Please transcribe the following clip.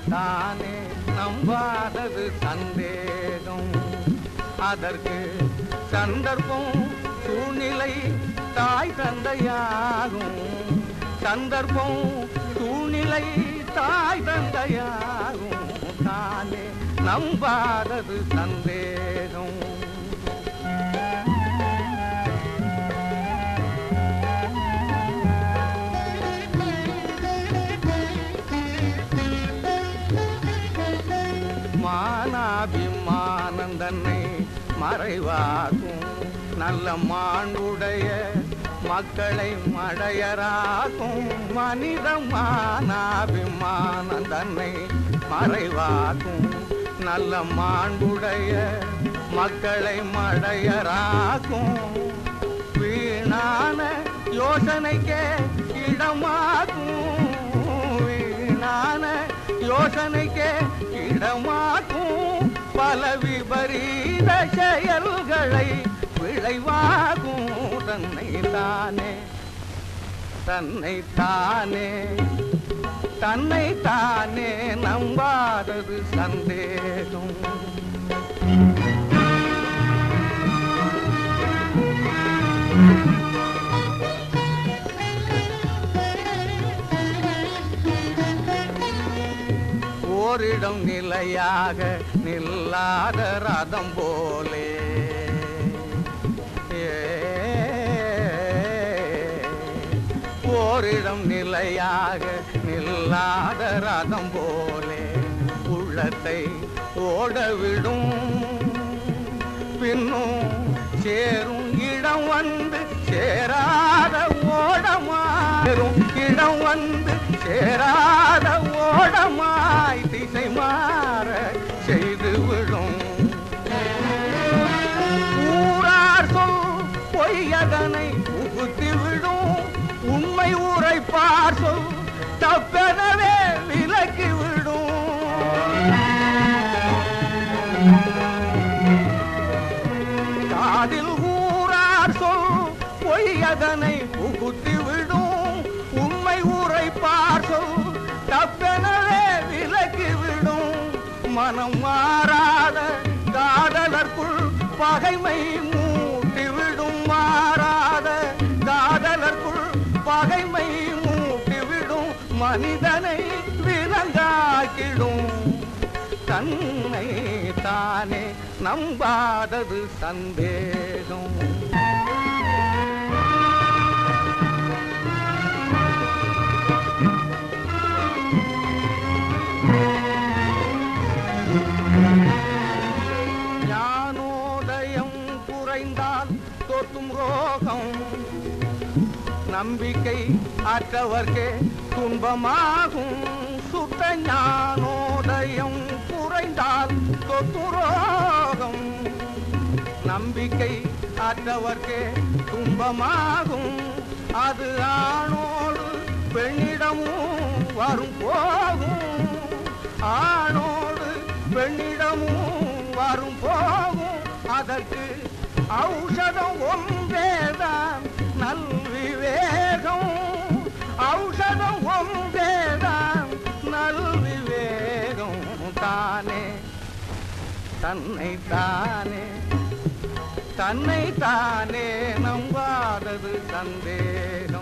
தானே நம்பாதது சந்தேகம் அதற்கு சந்தர்ப்பம் சூழ்நிலை தாய் தந்தையாகும் சந்தர்ப்பம் சூழ்நிலை தாய் தந்தையாகும் தானே நம்பாதது சந்தேகம் மானாபிமானம் தன்னை மறைவாக்கும் நல்ல மாண்புடைய மக்களை மடையராக்கும் மனித மானாபிமானம் தன்னை மறைவாக்கும் நல்ல மாண்புடைய மக்களை மடையராக்கும் வீணான யோசனைக்கே இடமாக்கும் வீணான யோசனைக்கே இடமாக்கும் பல விபரீத செயல்களை விளைவாகும் தன்னை தானே தன்னை தானே தன்னை தானே நம்பாதது சந்தேகம் ஓரிடம் நிலையாக நில்லாத ரதம் போலே ஏ, ஓரிடம் நிலையாக நில்லாத ரதம் போலே உள்ளத்தை ஓடவிடும் பின்னும் சேரும் இடம் வந்து சேராத ஓடமாறும் இடம் வந்து சேராத ஓடமாய் திசை மாற செய்து விடும் ஊரார் சொல் பொய்யதனை புகுத்தி விடும் உண்மை உரைப்பார் சொல் தப்பெனவே விலக்கி விடும் காதில் ஊரார் சொல் பொய்யதனை புகுத்தி விடும் உண்மை உரைப்பார் சொல் தப்பெனவே விலக்கி விடும் மனம் மாறாத காதலர்க்குள் பகைமை மூட்டிவிடும் மாறாத காதலர்க்குள் பகைமை மூட்டிவிடும் மனிதனை விலங்காக்கிடும் தன்னை தானே நம்பாதது சந்தேகம் ஞானோதயம் குறைந்தால் தொத்தும் ரோகம் நம்பிக்கை அற்றவர்க்கே துன்பமாகும் சுத்த ஞானோதயம் குறைந்தால் தொத்துரோகம் நம்பிக்கை அற்றவர்க்கே துன்பமாகும் அது ஆணோடு பெண்ணிடமும் வரும் போகும் ஆணோடு பெண்ணிடமும் வரும் போகும் அதற்கு ஔஷதம் ஒன்றேதான் நல் விவேகம் ஔஷதம் ஒன்றேதான் நல் விவேகம் தானே தன்னை தானே தன்னை தானே நம்பாதது சந்தேகம்